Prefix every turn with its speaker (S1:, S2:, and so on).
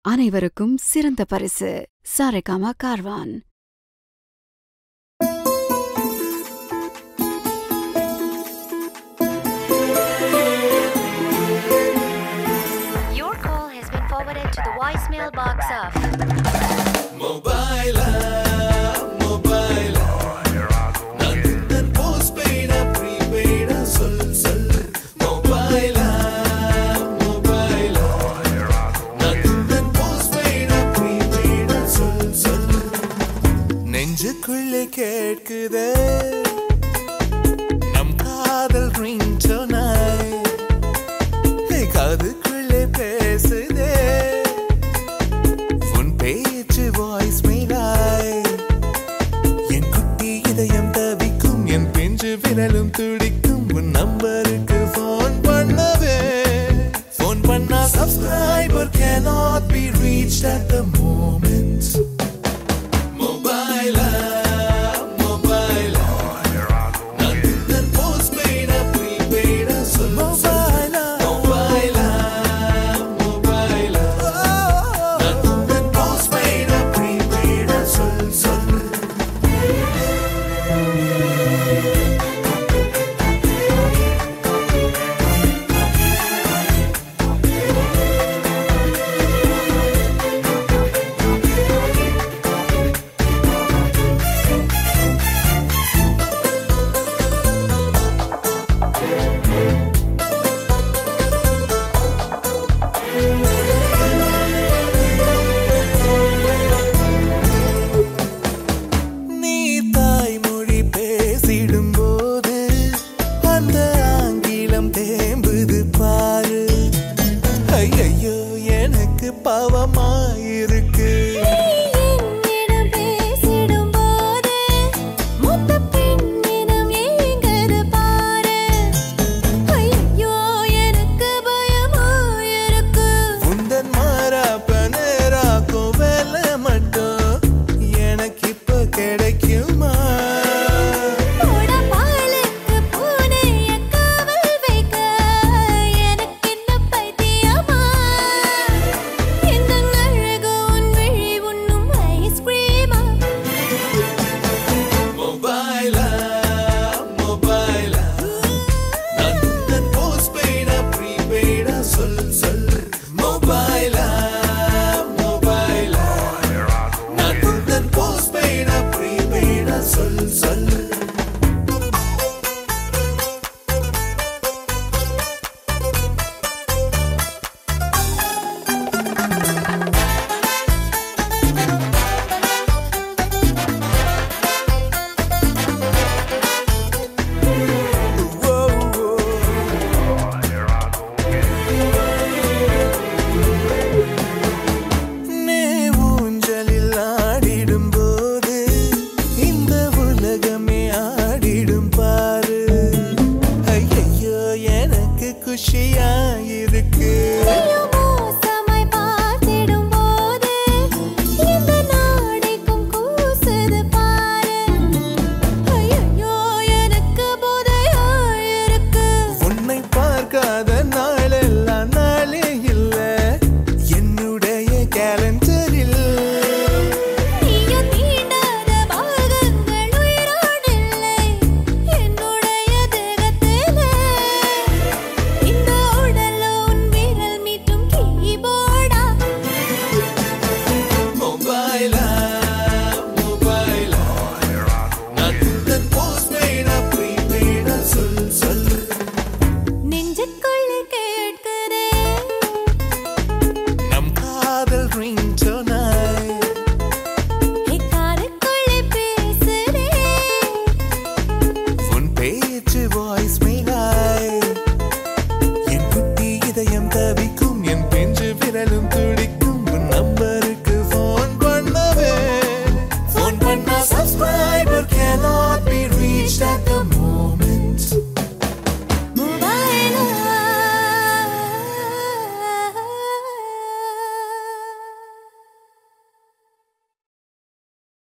S1: அனைவருக்கும் சிறந்த பரிசு Saregama Carvaan
S2: Your call has been forwarded to the voicemail box of
S3: Mobile, mobile. Nandan postpaid, prepaid, சொல் சொல். Mobile, mobile. Nandan postpaid, prepaid, சொல் சொல். நெஞ்சுக்குள்ளே கேட்குதே நம் காதல் ரிங்டோனாய் காதுக்குள்ளே பேசுதே உன் பேச்சு வாய்ஸ் மேலாய் என் குட்டி இதயம் தவிக்கும் என் பிஞ்சு விரலும் துடிக்கும் உன் நம்பருக்கு ஃபோன் பண்ணவே ஃபோன் பண்ணா subscriber cannot be reached at the moment மொபைலா மொபைலா நந்தன் postpaid prepaid சொல் மொபைலா மொபைலா மொபைலா நந்தன் postpaid prepaid சொல் சொல் நீ தாய்மொழி பேசிடும்போது அந்த ஆங்கிலம் தேம்புது பாரு ஐயையோ எனக்கு பாவமாயிருக்கு
S4: என்னிடம் பேசிடும்போது மொத்த பெண்ணினம் ஏங்குது பாரு ஐயோ எனக்கு பயமாயிருக்கு
S3: உந்தன் மாறாப்ப நேராக்கும் வேலை மட்டும் எனக்கு இப்ப கிடைக்குமா
S4: போட பாலுக்கு பூனைய காவல் வைக்க எனக்கு என்ன பைத்தியமா இந்த அழகு உன் விழி உண்ணும் ஐஸ்கிரீமா
S3: மொபைலா மொபைலா நந்தன் போஸ்ட்பெய்டா ப்ரீபெய்டா சொல் சொல் மொபைலா மொபைலா நந்தன் போஸ்ட்பெய்டா ப்ரீபெய்டா சொல் சொல் நீ ஊஞ்சலில் ஆடிடும்போது இந்த உலகமே ஆடிடும் பாரு ஐயையோ எனக்கு குஷியாயிருக்கு
S4: மோசமாய் பார்த்திடும்போது இந்த நாடைக்கும் கூசுது பாரு ஐயோ எனக்கு போதையாயிருக்கு
S3: உன்னை பார்க்காத நாளெல்லாம் நாளே இல்ல என்னுடைய கேலண்டரில்
S4: நீயோ தீண்டாத பாகங்கள் உயிரோடில்லை என்னுடைய தேகத்திலே இந்த உடலோ உன் விரல் மீட்டும் கீபோர்டா
S3: மொபைலா மொபைலா நந்தன் போஸ்ட்பெய்டா ப்ரீபெய்டா சொல் சொல்
S4: நெஞ்சுக்குள்ளே கேட்கிறே
S3: நம் காதல் ரிங்டோனாய்
S4: காதுக்குள்ளே பேசுறே
S3: உன் பேச்சு வாய்ஸ் மேலாய் என் குட்டி இதயம் தவிக்கும்